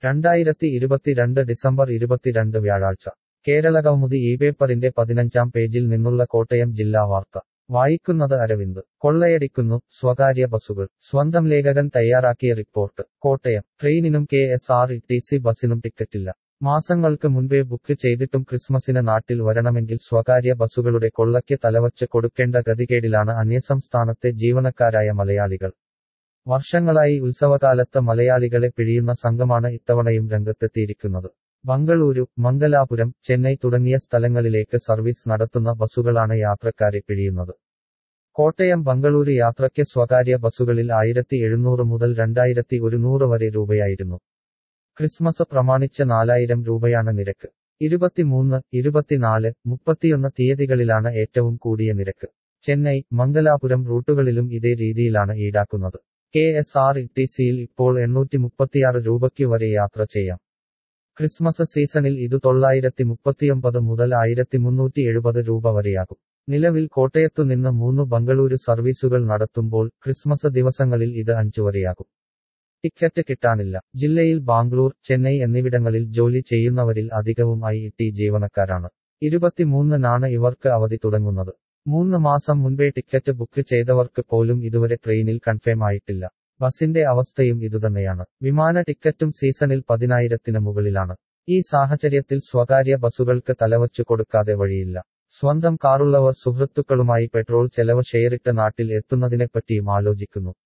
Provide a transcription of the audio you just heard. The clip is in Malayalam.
രണ്ടായിരത്തി ഇരുപത്തിരണ്ട് ഡിസംബർ ഇരുപത്തിരണ്ട് വ്യാഴാഴ്ച കേരള കൗമുദി ഈ പേപ്പറിന്റെ പതിനഞ്ചാം പേജിൽ നിന്നുള്ള കോട്ടയം ജില്ലാ വാർത്ത വായിക്കുന്നത് അരവിന്ദ് കൊള്ളയടിക്കുന്നു സ്വകാര്യ ബസുകൾ സ്വന്തം ലേഖകൻ തയ്യാറാക്കിയ റിപ്പോർട്ട് കോട്ടയം ട്രെയിനിനും K S R T C ബസിനും ടിക്കറ്റില്ല മാസങ്ങൾക്ക് മുൻപേ ബുക്ക് ചെയ്തിട്ടും ക്രിസ്മസിന് നാട്ടിൽ വരണമെങ്കിൽ സ്വകാര്യ ബസുകളുടെ കൊള്ളയ്ക്ക് തലവച്ച് കൊടുക്കേണ്ട ഗതികേടിലാണ് അന്യസംസ്ഥാനത്തെ ജീവനക്കാരായ മലയാളികൾ വർഷങ്ങളായി ഉത്സവകാലത്ത് മലയാളികളെ പിഴിയുന്ന സംഘമാണ് ഇത്തവണയും രംഗത്തെത്തിയിരിക്കുന്നത് ബംഗളൂരു മംഗലാപുരം ചെന്നൈ തുടങ്ങിയ സ്ഥലങ്ങളിലേക്ക് സർവീസ് നടത്തുന്ന ബസുകളാണ് യാത്രക്കാരെ പിഴിയുന്നത് കോട്ടയം ബംഗളൂരു യാത്രയ്ക്ക് സ്വകാര്യ ബസുകളിൽ ആയിരത്തി എഴുന്നൂറ് മുതൽ രണ്ടായിരത്തി ഒരുന്നൂറ് വരെ രൂപയായിരുന്നു ക്രിസ്മസ് പ്രമാണിച്ച് നാലായിരം രൂപയാണ് നിരക്ക് ഇരുപത്തിമൂന്ന് ഇരുപത്തിനാല് മുപ്പത്തിയൊന്ന് തീയതികളിലാണ് ഏറ്റവും കൂടിയ നിരക്ക് ചെന്നൈ മംഗലാപുരം റൂട്ടുകളിലും ഇതേ രീതിയിലാണ് ഈടാക്കുന്നത് കെ എസ് ആർ ടി സിയിൽ ഇപ്പോൾ എണ്ണൂറ്റി മുപ്പത്തിയാറ് രൂപയ്ക്ക് വരെ യാത്ര ചെയ്യാം ക്രിസ്മസ് സീസണിൽ ഇത് തൊള്ളായിരത്തി മുപ്പത്തിയൊമ്പത് മുതൽ ആയിരത്തി മുന്നൂറ്റി എഴുപത് രൂപ വരെയാകും നിലവിൽ കോട്ടയത്തുനിന്ന് മൂന്ന് ബംഗളൂരു സർവീസുകൾ നടത്തുമ്പോൾ ക്രിസ്മസ് ദിവസങ്ങളിൽ ഇത് അഞ്ചു വരെയാകും ടിക്കറ്റ് കിട്ടാനില്ല ജില്ലയിൽ ബാംഗ്ലൂർ ചെന്നൈ എന്നിവിടങ്ങളിൽ ജോലി ചെയ്യുന്നവരിൽ അധികവും ഐ ടി ജീവനക്കാരാണ് ഇരുപത്തിമൂന്നിനാണ് ഇവർക്ക് അവധി തുടങ്ങുന്നത് മൂന്ന് മാസം മുൻപേ ടിക്കറ്റ് ബുക്ക് ചെയ്തവർക്ക് പോലും ഇതുവരെ ട്രെയിനിൽ കൺഫേം ആയിട്ടില്ല ബസിന്റെ അവസ്ഥയും ഇതുതന്നെയാണ് വിമാന ടിക്കറ്റും സീസണിൽ പതിനായിരത്തിന് മുകളിലാണ് ഈ സാഹചര്യത്തിൽ സ്വകാര്യ ബസുകൾക്ക് തലവച്ചു കൊടുക്കാതെ വഴിയില്ല സ്വന്തം കാറുള്ളവർ സുഹൃത്തുക്കളുമായി പെട്രോൾ ചെലവ് ഷെയറിട്ട് നാട്ടിൽ എത്തുന്നതിനെപ്പറ്റിയും ആലോചിക്കുന്നു